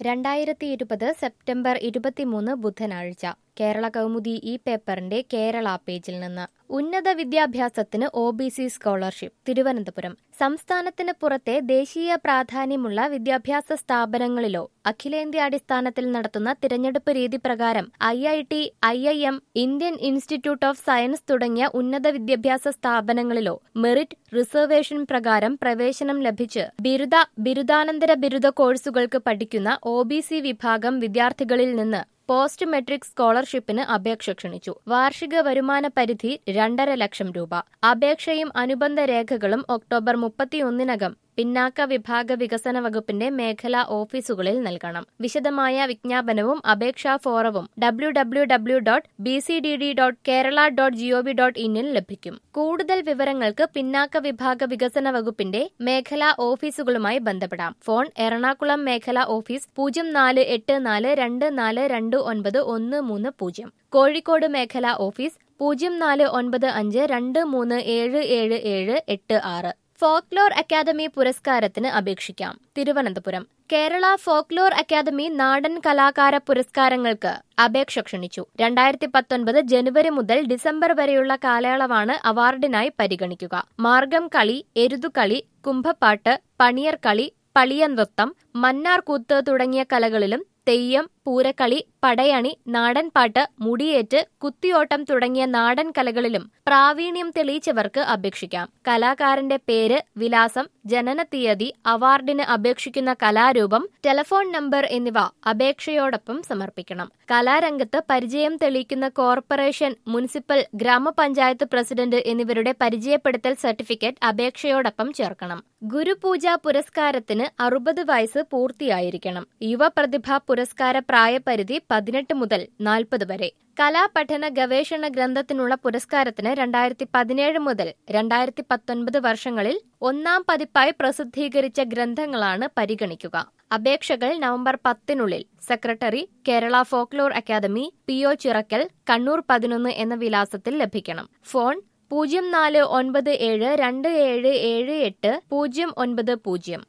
രണ്ടായിരത്തി ഇരുപത് സെപ്റ്റംബർ ഇരുപത്തിമൂന്ന് ബുധനാഴ്ച കേരള കൗമുദി ഈ പേപ്പറിന്റെ കേരള പേജിൽ നിന്ന് ഉന്നത വിദ്യാഭ്യാസത്തിന് O B C scholarship Thiruvananthapuram സംസ്ഥാനത്തിന് പുറത്തെ ദേശീയ പ്രാധാന്യമുള്ള വിദ്യാഭ്യാസ സ്ഥാപനങ്ങളിലോ അഖിലേന്ത്യാടിസ്ഥാനത്തിൽ നടത്തുന്ന തിരഞ്ഞെടുപ്പ് രീതി പ്രകാരം I I T I I M Indian institute of science തുടങ്ങിയ ഉന്നത വിദ്യാഭ്യാസ സ്ഥാപനങ്ങളിലോ മെറിറ്റ് റിസർവേഷൻ പ്രകാരം പ്രവേശനം ലഭിച്ച് ബിരുദ ബിരുദാനന്തര ബിരുദ കോഴ്സുകൾക്ക് പഠിക്കുന്ന ഒ ബി സി വിഭാഗം വിദ്യാർത്ഥികളിൽ നിന്ന് പോസ്റ്റ് മെട്രിക് സ്കോളർഷിപ്പിന് അപേക്ഷ ക്ഷണിച്ചു വാർഷിക വരുമാന പരിധി രണ്ടര ലക്ഷം രൂപ അപേക്ഷയും അനുബന്ധ രേഖകളും ഒക്ടോബർ മുപ്പത്തിയൊന്നിനകം പിന്നാക്ക വിഭാഗ വികസന വകുപ്പിന്റെ മേഖലാ ഓഫീസുകളിൽ നൽകണം വിശദമായ വിജ്ഞാപനവും അപേക്ഷാ ഫോറവും W W W dot B C D D dot Kerala dot G O V dot ഇന്നിൽ ലഭിക്കും കൂടുതൽ വിവരങ്ങൾക്ക് പിന്നാക്ക വിഭാഗ വികസന വകുപ്പിന്റെ മേഖലാ ഓഫീസുകളുമായി ബന്ധപ്പെടാം ഫോൺ എറണാകുളം മേഖലാ ഓഫീസ് പൂജ്യം നാല് എട്ട് നാല് രണ്ട് നാല് രണ്ട് ഒൻപത് ഒന്ന് മൂന്ന് പൂജ്യം കോഴിക്കോട് മേഖലാ ഓഫീസ് പൂജ്യം നാല് ഒൻപത് അഞ്ച് രണ്ട് മൂന്ന് ഏഴ് ഏഴ് ഏഴ് എട്ട് ആറ് ഫോക്ലോർ അക്കാദമി പുരസ്കാരത്തിന് അപേക്ഷിക്കാം തിരുവനന്തപുരം കേരള ഫോക്ലോർ അക്കാദമി നാടൻ കലാകാര പുരസ്കാരങ്ങൾക്ക് അപേക്ഷ ക്ഷണിച്ചു രണ്ടായിരത്തി പത്തൊൻപത് ജനുവരി മുതൽ ഡിസംബർ വരെയുള്ള കാലയളവാണ് അവാർഡിനായി പരിഗണിക്കുക മാർഗം കളി എരുതുകളി കുംഭപ്പാട്ട് പണിയർ കളി പളിയനൃത്തം മന്നാർകൂത്ത് തുടങ്ങിയ കലകളിലും തെയ്യം പൂരക്കളി പടയണി നാടൻപാട്ട് മുടിയേറ്റ് കുത്തിയോട്ടം തുടങ്ങിയ നാടൻ കലകളിലും പ്രാവീണ്യം തെളിയിച്ചവർക്ക് അപേക്ഷിക്കാം കലാകാരന്റെ പേര് വിലാസം ജനന തീയതി അവാർഡിന് അപേക്ഷിക്കുന്ന കലാരൂപം ടെലഫോൺ നമ്പർ എന്നിവ അപേക്ഷയോടൊപ്പം സമർപ്പിക്കണം കലാരംഗത്ത് പരിചയം തെളിയിക്കുന്ന കോർപ്പറേഷൻ മുനിസിപ്പൽ ഗ്രാമപഞ്ചായത്ത് പ്രസിഡന്റ് എന്നിവരുടെ പരിചയപ്പെടുത്തൽ സർട്ടിഫിക്കറ്റ് അപേക്ഷയോടൊപ്പം ചേർക്കണം ഗുരുപൂജ പുരസ്കാരത്തിന് അറുപത് വയസ്സ് പൂർത്തിയായിരിക്കണം യുവപ്രതിഭ പുരസ്കാര പ്രായപരിധി പതിനെട്ട് മുതൽ നാൽപ്പത് വരെ കലാപഠന ഗവേഷണ ഗ്രന്ഥത്തിനുള്ള പുരസ്കാരത്തിന് രണ്ടായിരത്തി പതിനേഴ് മുതൽ രണ്ടായിരത്തി പത്തൊൻപത് വർഷങ്ങളിൽ ഒന്നാം പതിപ്പായി പ്രസിദ്ധീകരിച്ച ഗ്രന്ഥങ്ങളാണ് പരിഗണിക്കുക അപേക്ഷകൾ നവംബർ പത്തിനുള്ളിൽ secretary Kerala folklore academy P O Chirakkal Kannur പതിനൊന്ന് എന്ന വിലാസത്തിൽ ലഭിക്കണം ഫോൺ പൂജ്യം നാല് ഒൻപത് ഏഴ് രണ്ട് ഏഴ് ഏഴ് എട്ട് പൂജ്യം ഒൻപത് പൂജ്യം